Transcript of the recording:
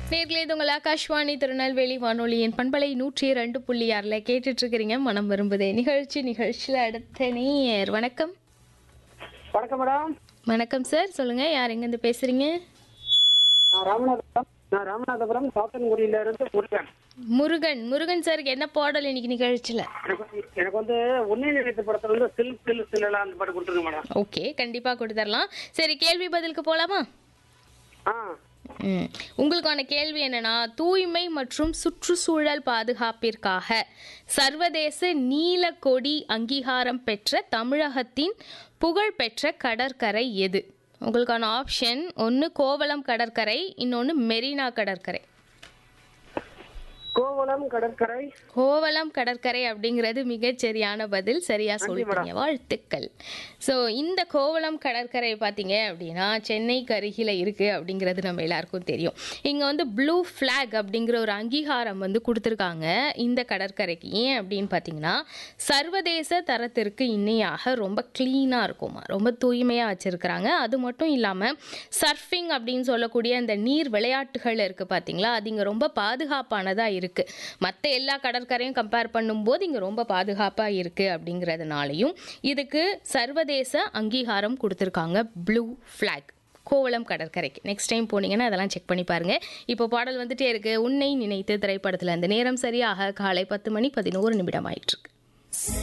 நேர்களே இது உங்கள் ஆகாஷ்வாணி திருநெல்வேலி வானொலியின் பண்பலை நூற்றி ரெண்டு புள்ளி ஆறில் கேட்டுட்டு இருக்கிறீங்க மனம் விரும்புதே நிகழ்ச்சி நிகழ்ச்சியில் அடுத்த நேயர் வணக்கம் வணக்கம் மேடம் வணக்கம் சார் சொல்லுங்க யார் எங்கேருந்து பேசுறீங்க நான் ராமநாதபுரம் நான் ராமநாதபுரம் சாத்தன்குடியில இருந்து முருகன் முருகன் முருகன் சாருக்கு என்ன பாடல் இன்னைக்கு நிகழ்ச்சியில் எனக்கு வந்து- எனக்கு வந்து உன்னை நினைத்த படத்துல வந்து சில் சில் சில்லலாம் அந்த பாட்டு கொடுத்துருங்க மேடம் ஓகே கண்டிப்பாக கொடுத்துடலாம் சரி கேள்வி பதிலுக்கு போகலாமா ஆ ம். உங்களுக்கான கேள்வி என்னன்னா தூய்மை மற்றும் சுற்றுச்சூழல் பாதுகாப்பிற்காக சர்வதேச நீலக்கொடி அங்கீகாரம் பெற்ற தமிழகத்தின் புகழ்பெற்ற கடற்கரை எது உங்களுக்கான ஆப்ஷன் ஒன்று கோவளம் கடற்கரை இன்னொன்று மெரினா கடற்கரை கோவளம் கடற்கரை கோவளம் கடற்கரை அப்படிங்கிறது மிகச் சரியான பதில் சரியா சொல்லிட்டீங்க வாழ்த்துக்கள் ஸோ இந்த கோவளம் கடற்கரை பார்த்தீங்க அப்படின்னா சென்னைக்கு அருகில் இருக்கு அப்படிங்கிறது நம்ம எல்லாருக்கும் தெரியும் இங்கே வந்து ப்ளூ ஃப்ளாக் அப்படிங்கிற ஒரு அங்கீகாரம் வந்து கொடுத்துருக்காங்க இந்த கடற்கரைக்கு ஏன் அப்படின்னு பார்த்தீங்கன்னா சர்வதேச தரத்திற்கு இணையாக ரொம்ப க்ளீனாக இருக்குமா ரொம்ப தூய்மையாக வச்சுருக்கிறாங்க அது மட்டும் இல்லாமல் சர்ஃபிங் அப்படின்னு சொல்லக்கூடிய அந்த நீர் விளையாட்டுகள் இருக்குது பார்த்தீங்களா அது இங்கே ரொம்ப பாதுகாப்பானதாக இருக்குது மற்ற எல்லா கடற்கரையும் கம்பேர் பண்ணும்போது இங்கே ரொம்ப பாதுகாப்பாக இருக்குது அப்படிங்கிறதுனாலையும் இதுக்கு சர்வதேச அங்கீகாரம் கொடுத்துருக்காங்க ப்ளூ ஃப்ளாக் கோவளம் கடற்கரைக்கு நெக்ஸ்ட் டைம் போனீங்கன்னா அதெல்லாம் செக் பண்ணி பாருங்க இப்போ பாடல் வந்துட்டே இருக்கு உன்னை நினைத்து திரைப்படத்தில் அந்த நேரம் சரியாக காலை பத்து மணி பதினோரு நிமிடம் ஆயிட்டு இருக்கு